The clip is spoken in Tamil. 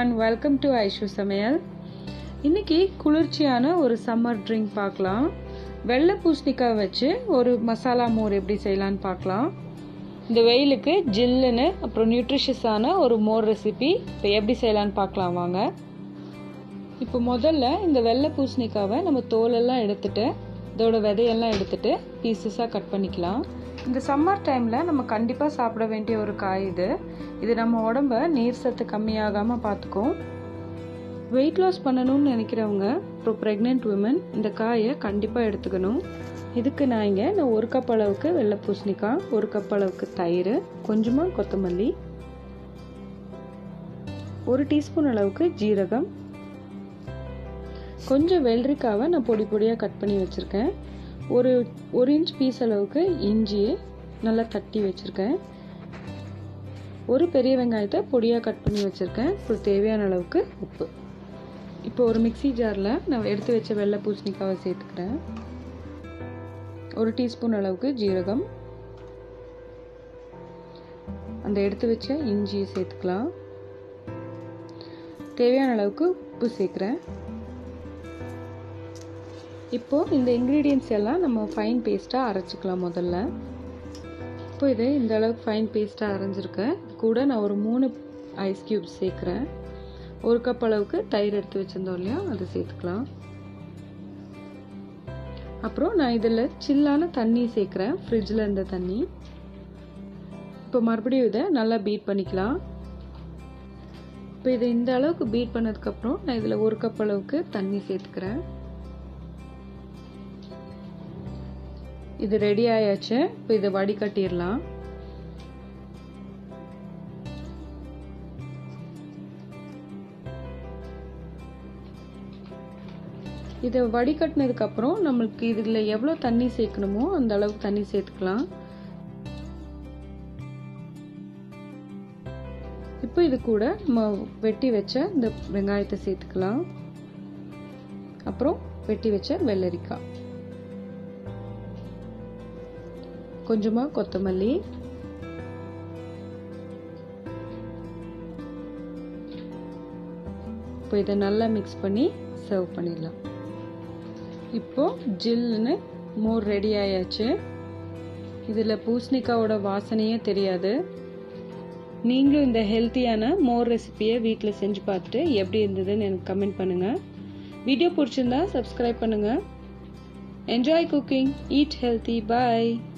ஒன் வெல்கம் டு ஐஷு சமையல் இன்னைக்கு குளிர்ச்சியான ஒரு சம்மர் ட்ரிங்க் பார்க்கலாம் வெள்ளை பூசணிக்காய் வச்சு ஒரு மசாலா மோர் எப்படி செய்யலான்னு பார்க்கலாம் இந்த வெயிலுக்கு ஜில்லுன்னு அப்புறம் நியூட்ரிஷியஸான ஒரு மோர் ரெசிபி இப்போ எப்படி செய்யலான்னு பார்க்கலாம் வாங்க இப்போ முதல்ல இந்த வெள்ளை பூசணிக்காவை நம்ம தோலெல்லாம் எடுத்துட்டு இதோட விதையெல்லாம் எடுத்துட்டு பீசஸாக கட் பண்ணிக்கலாம் இந்த சம்மர் டைமில் நம்ம கண்டிப்பாக சாப்பிட வேண்டிய ஒரு காய் இது இது நம்ம உடம்ப நீர் சத்து கம்மியாகாமல் பார்த்துக்கும் வெயிட் லாஸ் பண்ணணும்னு நினைக்கிறவங்க அப்புறம் ப்ரெக்னென்ட் உமன் இந்த காயை கண்டிப்பாக எடுத்துக்கணும் இதுக்கு நான் இங்கே நான் ஒரு கப் அளவுக்கு வெள்ளை பூசணிக்காய் ஒரு கப் அளவுக்கு தயிர் கொஞ்சமாக கொத்தமல்லி ஒரு டீஸ்பூன் அளவுக்கு ஜீரகம் கொஞ்சம் வெள்ளரிக்காவை நான் பொடி பொடியாக கட் பண்ணி வச்சுருக்கேன் ஒரு ஒரு இன்ச் பீஸ் அளவுக்கு இஞ்சி நல்லா தட்டி வச்சுருக்கேன் ஒரு பெரிய வெங்காயத்தை பொடியாக கட் பண்ணி வச்சுருக்கேன் அப்புறம் தேவையான அளவுக்கு உப்பு இப்போ ஒரு மிக்சி ஜாரில் நான் எடுத்து வச்ச வெள்ளை பூசணிக்காவை சேர்த்துக்கிறேன் ஒரு டீஸ்பூன் அளவுக்கு ஜீரகம் அந்த எடுத்து வச்ச இஞ்சியை சேர்த்துக்கலாம் தேவையான அளவுக்கு உப்பு சேர்க்குறேன் இப்போது இந்த இன்க்ரீடியன்ஸ் எல்லாம் நம்ம ஃபைன் பேஸ்ட்டாக அரைச்சிக்கலாம் முதல்ல இப்போ இது இந்த அளவுக்கு ஃபைன் பேஸ்ட்டாக அரைஞ்சிருக்கேன் கூட நான் ஒரு மூணு ஐஸ் க்யூப்ஸ் சேர்க்குறேன் ஒரு கப் அளவுக்கு தயிர் எடுத்து வச்சுருந்தோம் இல்லையா அதை சேர்த்துக்கலாம் அப்புறம் நான் இதில் சில்லான தண்ணி சேர்க்குறேன் ஃப்ரிட்ஜில் இருந்த தண்ணி இப்போ மறுபடியும் இதை நல்லா பீட் பண்ணிக்கலாம் இப்போ இதை இந்த அளவுக்கு பீட் பண்ணதுக்கப்புறம் நான் இதில் ஒரு கப் அளவுக்கு தண்ணி சேர்த்துக்கிறேன் இது ரெடி ஆயாச்சு இப்போ இதை வடிகட்டிடலாம் இதை வடிகட்டினதுக்கப்புறம் நம்மளுக்கு இதில் எவ்வளோ தண்ணி சேர்க்கணுமோ அந்த அளவுக்கு தண்ணி சேர்த்துக்கலாம் இப்போ இது கூட நம்ம வெட்டி வச்ச இந்த வெங்காயத்தை சேர்த்துக்கலாம் அப்புறம் வெட்டி வச்ச வெள்ளரிக்காய் கொஞ்சமாக கொத்தமல்லி இப்போ இதை நல்லா மிக்ஸ் பண்ணி சர்வ் பண்ணிடலாம் இப்போ ஜில்லுன்னு மோர் ரெடி ஆயாச்சு இதில் பூசணிக்காவோட வாசனையே தெரியாது நீங்களும் இந்த ஹெல்த்தியான மோர் ரெசிபியை வீட்டில் செஞ்சு பார்த்துட்டு எப்படி இருந்ததுன்னு எனக்கு கமெண்ட் பண்ணுங்கள் வீடியோ பிடிச்சிருந்தா சப்ஸ்கிரைப் பண்ணுங்கள் என்ஜாய் குக்கிங் ஈட் ஹெல்த்தி பாய்